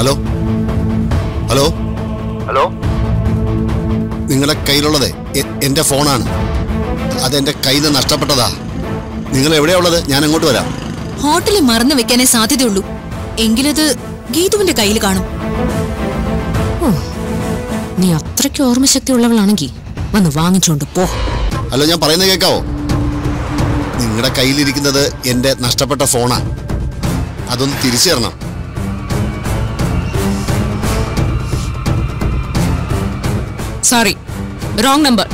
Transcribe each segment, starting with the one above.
hello hello hello നിങ്ങളുടെ കയ്യിലുള്ളത് A- എന്റെ ഫോണാണ് അതെന്റെ കയ്യിൽ നിന്ന് നഷ്ടപ്പെട്ടതാ നിങ്ങൾ എവിടെയാ ഉള്ളത് ഞാൻ അങ്ങോട്ട് വരാം ഹോട്ടലിൽ മറന്നു വെക്കാനേ സാധ്യതയുള്ളൂ എങ്കിലത് ഗീതുവിന്റെ കയ്യിൽ കാണും ഓ നീ അത്രയ്ക്ക് ഓർമ്മശക്തി ഉള്ളവളാണെങ്കി വന്ന് വാങ്ങിച്ചോണ്ട് പോ ഹലോ ഞാൻ പറയുന്നത് കേൾക്കാവോ നിങ്ങളുടെ കയ്യിലിരിക്കുന്നത് എന്റെ നഷ്ടപ്പെട്ട ഫോണാ അതൊന്ന് തിരിച്ചു തരണം സോറി റോങ് നമ്പർ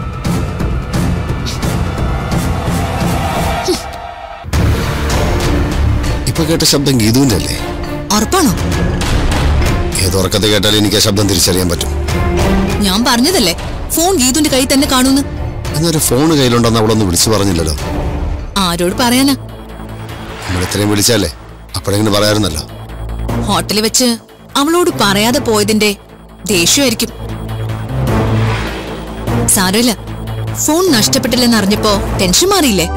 ഇപ്പൊ കേട്ട ശബ്ദം ഗീതുവിന്റെ അല്ലേ ഉറപ്പാണോ ഏതുറക്കത്തെ കേട്ടാലും എനിക്ക് ആ ശബ്ദം തിരിച്ചറിയാൻ പറ്റും ഞാൻ പറഞ്ഞതല്ലേ ഫോൺ ഗീതുവിന്റെ കയ്യിൽ തന്നെ കാണൂന്ന് എന്നൊരു ഫോൺ കയ്യിലുണ്ടെന്ന് അവളൊന്ന് വിളിച്ചു പറഞ്ഞില്ലല്ലോ ആരോട് പറയാനാ നമ്മൾ ഇത്രയും വിളിച്ചാലേ അപ്പോഴെങ്ങനെ പറയാറുന്നല്ലോ ഹോട്ടലിൽ വെച്ച് അവളോട് പറയാതെ പോയതിന്റെ ദേഷ്യമായിരിക്കും സാരമില്ല ഫോൺ നഷ്ടപ്പെട്ടില്ലെന്ന് അറിഞ്ഞപ്പോ ടെൻഷൻ മാറിയില്ലേ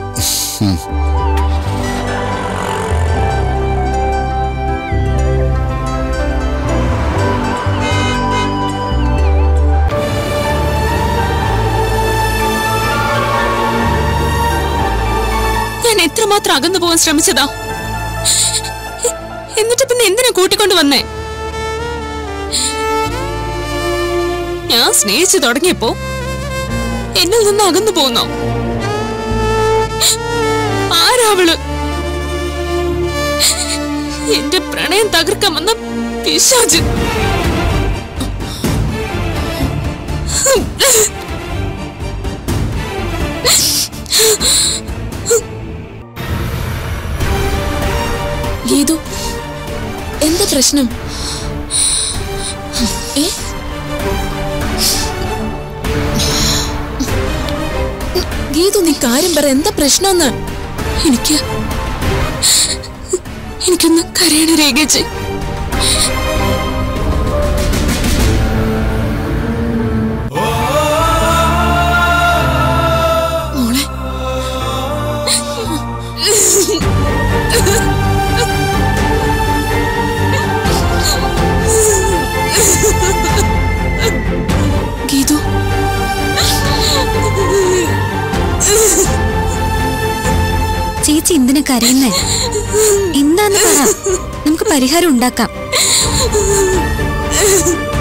ഞാൻ എത്രമാത്രം അകന്നു പോകാൻ ശ്രമിച്ചതാ എന്നിട്ട് പിന്നെ എന്തിനാ കൂട്ടിക്കൊണ്ട് വന്നേ ഞാൻ സ്നേഹിച്ചു തുടങ്ങിയപ്പോ എന്നിൽ നിന്ന് അകന്നു പോന്നോ ആരാവള് എന്റെ പ്രണയം തകർക്കാൻ വന്ന പിശാച് ഗീതു എന്താ പ്രശ്നം ഏ ഗീതു നീ കാര്യം പറ എന്താ പ്രശ്നമെന്ന് എനിക്ക് എനിക്കൊന്ന് കരയണ രേഖിച്ച് മോളെ ഗീതു ചേച്ചി എന്തിനാ കരയുന്നേ എന്താന്ന് പറ നമുക്ക് പരിഹാരം ഉണ്ടാക്കാം